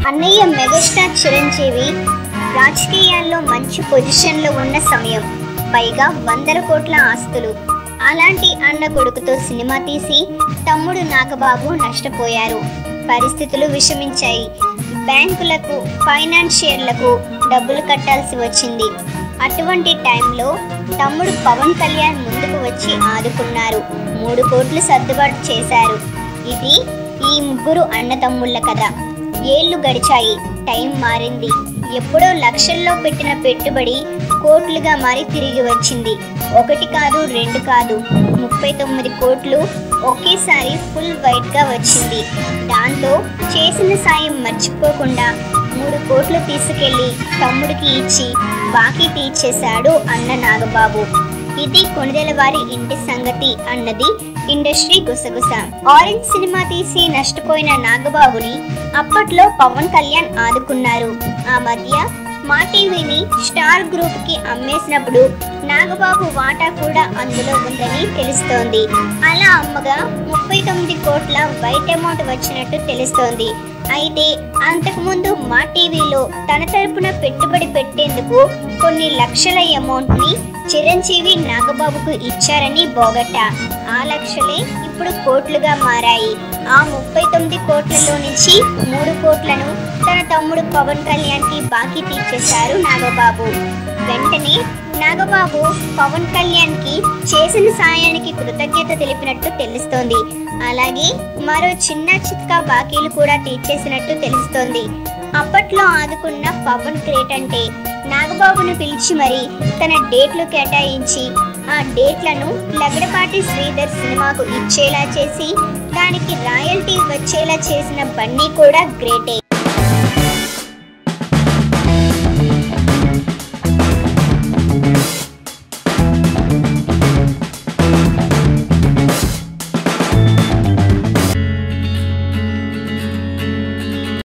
అన్నయ్య మెగాస్టార్ చిరంజీవి రాజకీయాల్లో మంచి పొజిషన్లో ఉన్న సమయం పైగా వందల కోట్ల ఆస్తులు అలాంటి అన్న కొడుకుతో సినిమా తీసి తమ్ముడు నాగబాబు నష్టపోయారు పరిస్థితులు విషమించాయి బ్యాంకులకు ఫైనాన్షియర్లకు డబ్బులు కట్టాల్సి వచ్చింది అటువంటి టైంలో తమ్ముడు పవన్ కళ్యాణ్ ముందుకు వచ్చి ఆదుకున్నారు మూడు కోట్లు సర్దుబాటు చేశారు ఇది ఈ ముగ్గురు అన్నతమ్ముళ్ళ కథ ఏళ్ళు గడిచాయి టైం మారింది ఎప్పుడో లక్షల్లో పెట్టిన పెట్టుబడి కోట్లుగా మారి తిరిగి వచ్చింది ఒకటి కాదు రెండు కాదు ముప్పై తొమ్మిది కోట్లు ఒకేసారి ఫుల్ వైట్గా వచ్చింది దాంతో చేసిన సాయం మర్చిపోకుండా మూడు కోట్లు తీసుకెళ్లి తమ్ముడికి ఇచ్చి బాకీ తీర్చేశాడు అన్న నాగబాబు ఇది కొణిదెల వారి ఇంటి సంగతి అన్నది ఇండస్ట్రీ గుసగుస ఆరెంజ్ సినిమా తీసి నష్టపోయిన నాగబాబుని అప్పట్లో పవన్ కళ్యాణ్ ఆదుకున్నారు ఆ మధ్య మా టీవీని స్టార్ గ్రూప్ కి అమ్మేసినప్పుడు నాగబాబు వాటా కూడా అందులో ఉందని తెలుస్తోంది అలా అమ్మగా ముప్పై తొమ్మిది కోట్ల వైట్ అమౌంట్ వచ్చినట్టు తెలుస్తోంది అయితే అంతకుముందు మా టీవీలో తన తరపున పెట్టుబడి పెట్టేందుకు కొన్ని లక్షల అమౌంట్ ని చిరంజీవి నాగబాబుకు ఇచ్చారని బోగట్ట ఆ లక్షలే ఇప్పుడు కోట్లుగా మారాయి ఆ ముప్పై తొమ్మిది కోట్లలో నుంచి మూడు కోట్లను తన తమ్ముడు పవన్ కళ్యాణ్ కి బాకీ తీర్చేశారు నాగబాబు వెంటనే నాగబాబు పవన్ కళ్యాణ్ కి చేసిన సాయానికి కృతజ్ఞత తెలిపినట్టు తెలుస్తోంది అలాగే మరో చిన్న చిత్కా బాకీలు కూడా తీర్చేసినట్టు తెలుస్తోంది అప్పట్లో ఆదుకున్న పవన్ క్రేట్ అంటే నాగబాబును పిలిచి మరి తన డేట్లు కేటాయించి ఆ డేట్లను లగడపాటి శ్రీధర్ సినిమాకు ఇచ్చేలా చేసి దానికి రాయల్టీ వచ్చేలా చేసిన బన్నీ కూడా గ్రేటే